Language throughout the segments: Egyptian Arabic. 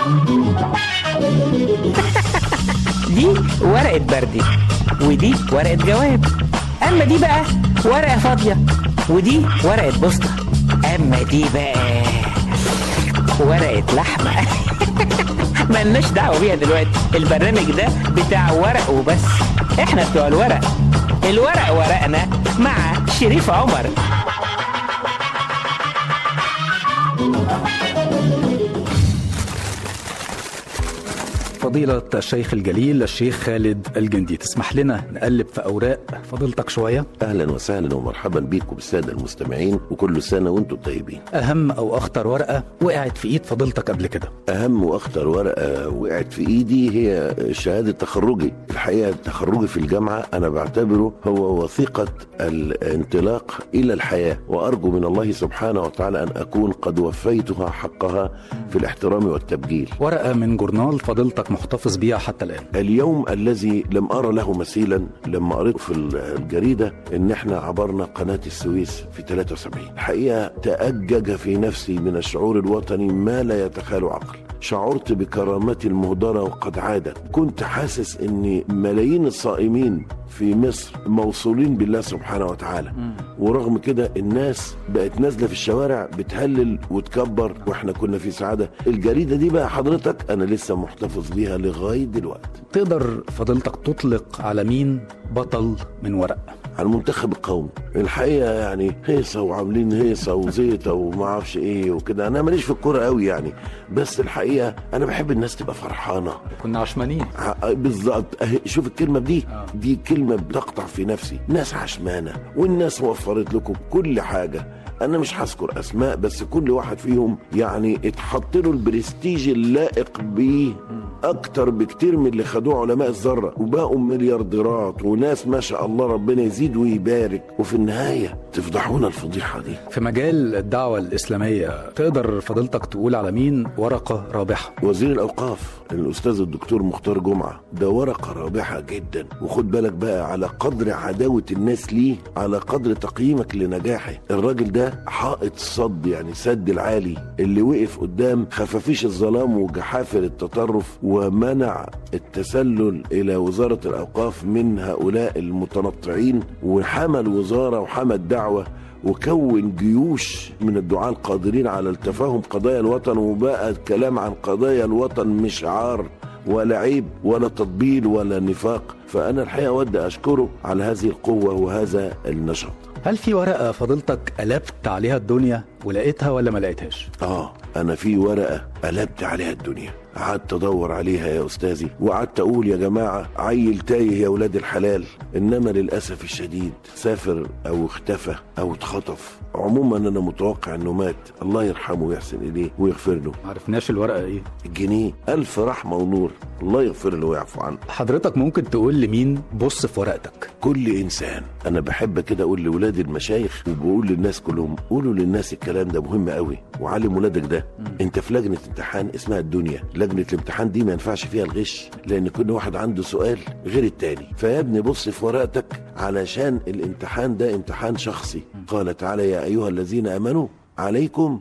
دي ورقة بردي ودي ورقة جواب أما دي بقى ورقة فاضية ودي ورقة بوسطة أما دي بقى ورقة لحمة ملناش دعوة بيها دلوقتي البرنامج ده بتاع ورق وبس احنا بتوع الورق الورق ورقنا مع شريف عمر فضيلة الشيخ الجليل الشيخ خالد الجندي تسمح لنا نقلب في أوراق فضيلتك شوية اهلا وسهلا ومرحبا بيكم بالساده المستمعين وكل سنه وانتم طيبين أهم أو أخطر ورقة وقعت في إيد فضيلتك قبل كده اهم واخطر ورقه وقعت في ايدي هي شهاده تخرجي الحقيقه تخرجي في الجامعه انا بعتبره هو وثيقه الانطلاق الى الحياه وارجو من الله سبحانه وتعالى ان اكون قد وفيتها حقها في الاحترام والتبجيل ورقة من جورنال فضيلتك محتفظ بيها حتى الآن اليوم الذي لم ارى له مثيلا لما قريت في الجريده ان احنا عبرنا قناه السويس في 73 الحقيقه تاجج في نفسي من الشعور الوطني ما لا يتخيل عقل شعرت بكرامتي المهدره وقد عادت كنت حاسس ان ملايين الصائمين في مصر موصولين بالله سبحانه وتعالى ورغم كده الناس بقت نازله في الشوارع بتهلل وتكبر واحنا كنا في سعاده الجريده دي بقى حضرتك انا لسه محتفظ بيها لغايه دلوقتي تقدر فضيلتك تطلق على مين بطل من ورق على المنتخب القومي الحقيقه يعني هيصه وعاملين هيصه وزيطه وما اعرفش ايه وكده انا ماليش في الكوره قوي يعني بس الحقيقه انا بحب الناس تبقى فرحانه كنا عشمانين ع- بالظبط أهي شوف الكلمه دي دي كلمه بتقطع في نفسي ناس عشمانه والناس وفرت لكم كل حاجه انا مش هذكر اسماء بس كل واحد فيهم يعني اتحط له البرستيج اللائق بيه اكتر بكتير من اللي خدوه علماء الذره وبقوا مليارديرات وناس ما شاء الله ربنا يزيد ويبارك وفي النهايه تفضحونا الفضيحه دي في مجال الدعوة الإسلامية تقدر فضيلتك تقول على مين ورقة رابحة وزير الاوقاف الاستاذ الدكتور مختار جمعه ده ورقه رابحه جدا وخد بالك بقى على قدر عداوه الناس ليه على قدر تقييمك لنجاحه الراجل ده حائط صد يعني سد العالي اللي وقف قدام خفافيش الظلام وجحافل التطرف ومنع التسلل الى وزاره الاوقاف من هؤلاء المتنطعين وحمى الوزاره وحمى الدعوه وكون جيوش من الدعاة القادرين على التفاهم قضايا الوطن وبقى الكلام عن قضايا الوطن مش عار ولا عيب ولا تطبيل ولا نفاق فأنا الحقيقة أودي أشكره على هذه القوة وهذا النشاط هل في ورقة فضيلتك قلبت عليها الدنيا ولقيتها ولا ما لقيتهاش آه أنا في ورقة قلبت عليها الدنيا قعدت ادور عليها يا استاذي وقعدت اقول يا جماعه عيل تايه يا ولاد الحلال انما للاسف الشديد سافر او اختفى او اتخطف عموما انا متوقع انه مات الله يرحمه ويحسن اليه ويغفر له ما عرفناش الورقة إيه الجنيه الف رحمه ونور الله يغفر له ويعفو عنه حضرتك ممكن تقول لمين بص في ورقتك كل انسان انا بحب كده اقول لاولاد المشايخ وبقول للناس كلهم قولوا للناس الكلام ده مهم قوي وعلم ولادك ده انت في لجنه امتحان اسمها الدنيا لجنه الامتحان دي ما ينفعش فيها الغش لان كل واحد عنده سؤال غير التاني فيا ابني بص في ورقتك علشان الامتحان ده امتحان شخصي قال تعالى يا ايها الذين امنوا عليكم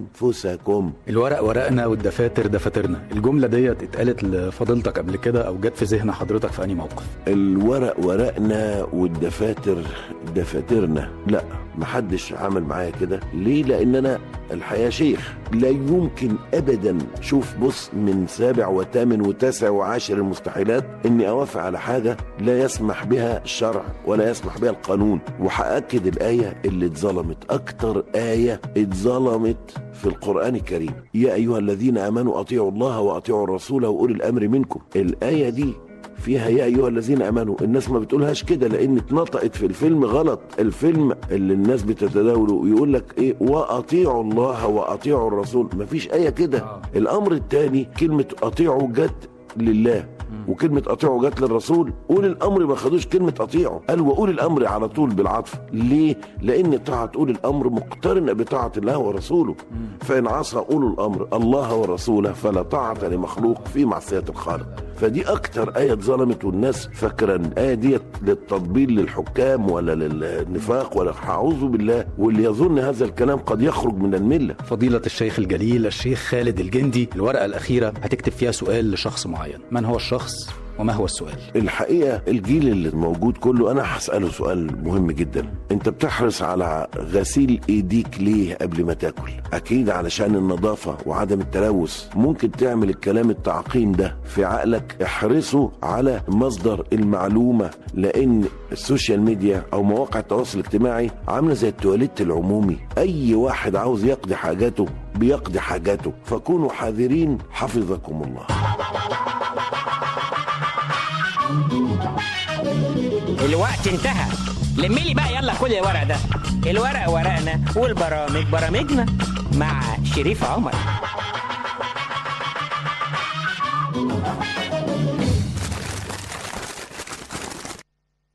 انفسكم الورق ورقنا والدفاتر دفاترنا الجملة ديت اتقالت لفضيلتك قبل كده أو جت في ذهن حضرتك في أي موقف الورق ورقنا والدفاتر دفاترنا لا محدش عمل معايا كده ليه لان انا الحقيقه شيخ لا يمكن ابدا شوف بص من سابع وثامن وتاسع وعاشر المستحيلات اني اوافق على حاجه لا يسمح بها الشرع ولا يسمح بها القانون وهاكد الايه اللي اتظلمت اكتر ايه اتظلمت في القران الكريم يا ايها الذين امنوا اطيعوا الله واطيعوا الرسول واولي الامر منكم الايه دي فيها يا ايها الذين امنوا الناس ما بتقولهاش كده لان اتنطقت في الفيلم غلط الفيلم اللي الناس بتتداوله يقول لك ايه واطيعوا الله واطيعوا الرسول ما فيش ايه كده الامر الثاني كلمه اطيعوا جت لله وكلمة أطيعوا جت للرسول أولي الأمر ما خدوش كلمة أطيعوا قال وأولي الأمر على طول بالعطف ليه؟ لأن طاعة أولي الأمر مقترنة بطاعة الله ورسوله فإن عصى أولو الأمر الله ورسوله فلا طاعة لمخلوق في معصية الخالق فدي أكتر آية اتظلمت والناس فاكرة إن الآية ديت للتطبيل للحكام ولا للنفاق ولا أعوذ بالله واللي يظن هذا الكلام قد يخرج من الملة فضيلة الشيخ الجليل الشيخ خالد الجندي الورقة الأخيرة هتكتب فيها سؤال لشخص معين من هو الشخص وما هو السؤال الحقيقه الجيل اللي موجود كله انا هساله سؤال مهم جدا انت بتحرص على غسيل ايديك ليه قبل ما تاكل اكيد علشان النظافه وعدم التلوث ممكن تعمل الكلام التعقيم ده في عقلك احرصه على مصدر المعلومه لان السوشيال ميديا او مواقع التواصل الاجتماعي عامله زي التواليت العمومي اي واحد عاوز يقضي حاجاته بيقضي حاجاته فكونوا حذرين حفظكم الله الوقت انتهى لملي بقى يلا كل الورق ده الورق ورقنا والبرامج برامجنا مع شريف عمر